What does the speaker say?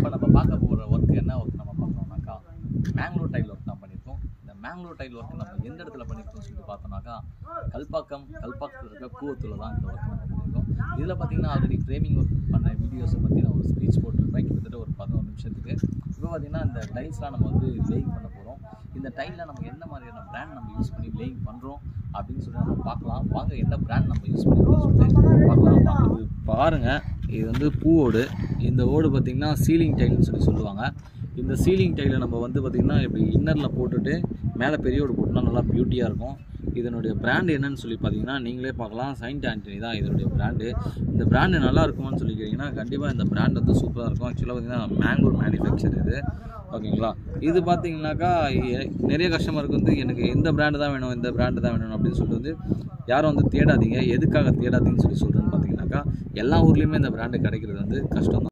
இப்போ நம்ம பார்க்க போகிற ஒர்க் என்ன ஒர்க் நம்ம பார்க்கணும்னாக்கா மேங்களூர் டைல் ஒர்க் தான் பண்ணியிருக்கோம் இந்த மேங்களூர் டைல் ஒர்க் நம்ம எந்த இடத்துல பண்ணியிருக்கோம்னு சொல்லிட்டு பார்த்தோம்னாக்கா கல்பாக்கம் கல்பாக்கத்தில் இருக்க கூவத்தில் தான் இந்த ஒர்க் நம்ம பண்ணியிருக்கோம் இதில் பார்த்தீங்கன்னா ஆல்ரெடி ஃப்ரேமிங் ஒர்க் பண்ண வீடியோஸை பற்றி நான் ஒரு ஸ்பீச் போட்டிருப்பேன் கிட்டத்தட்ட ஒரு பதினோரு நிமிஷத்துக்கு இப்போ பார்த்தீங்கன்னா இந்த டைல்ஸ்லாம் நம்ம வந்து லேயிங் பண்ண போகிறோம் இந்த டைலில் நம்ம எந்த மாதிரியான பிராண்ட் நம்ம யூஸ் பண்ணி லேயிங் பண்ணுறோம் அப்படின்னு சொல்லி நம்ம பார்க்கலாம் வாங்க என்ன பிராண்ட் நம்ம யூஸ் பண்ணிருக்கோம்னு சொல்லிட்டு பார்க்கலாம் வாங்க இது பாருங்க இது வந்து பூவோடு இந்த ஓடு பார்த்திங்கன்னா சீலிங் டைல்னு சொல்லி சொல்லுவாங்க இந்த சீலிங் டைலை நம்ம வந்து பார்த்திங்கன்னா இப்படி இன்னரில் போட்டுட்டு மேலே பெரிய ஓடு போட்டோம்னா நல்லா பியூட்டியாக இருக்கும் இதனுடைய பிராண்ட் என்னன்னு சொல்லி பார்த்தீங்கன்னா நீங்களே பார்க்கலாம் சைன்ட் ஆண்டனி தான் இதனுடைய பிராண்டு இந்த பிராண்டு நல்லா இருக்குமான்னு சொல்லி கேட்டிங்கன்னா கண்டிப்பாக இந்த பிராண்ட் வந்து சூப்பராக இருக்கும் ஆக்சுவலாக பார்த்தீங்கன்னா மேங்களூர் மேனுஃபேக்சர் இது ஓகேங்களா இது பார்த்தீங்கன்னாக்கா எ- நிறைய கஸ்டமருக்கு வந்து எனக்கு எந்த பிராண்டு தான் வேணும் இந்த பிராண்டு தான் வேணும் அப்படின்னு சொல்லிட்டு வந்து யாரும் வந்து தேடாதீங்க எதுக்காக தேடாதீங்கன்னு சொல்லி சொல்கிறேன்னு பார்த்தீங்கன்னாக்கா எல்லா ஊர்லேயுமே இந்த பிராண்டு கிடைக்கிறது வந்து கஷ்டம் தான்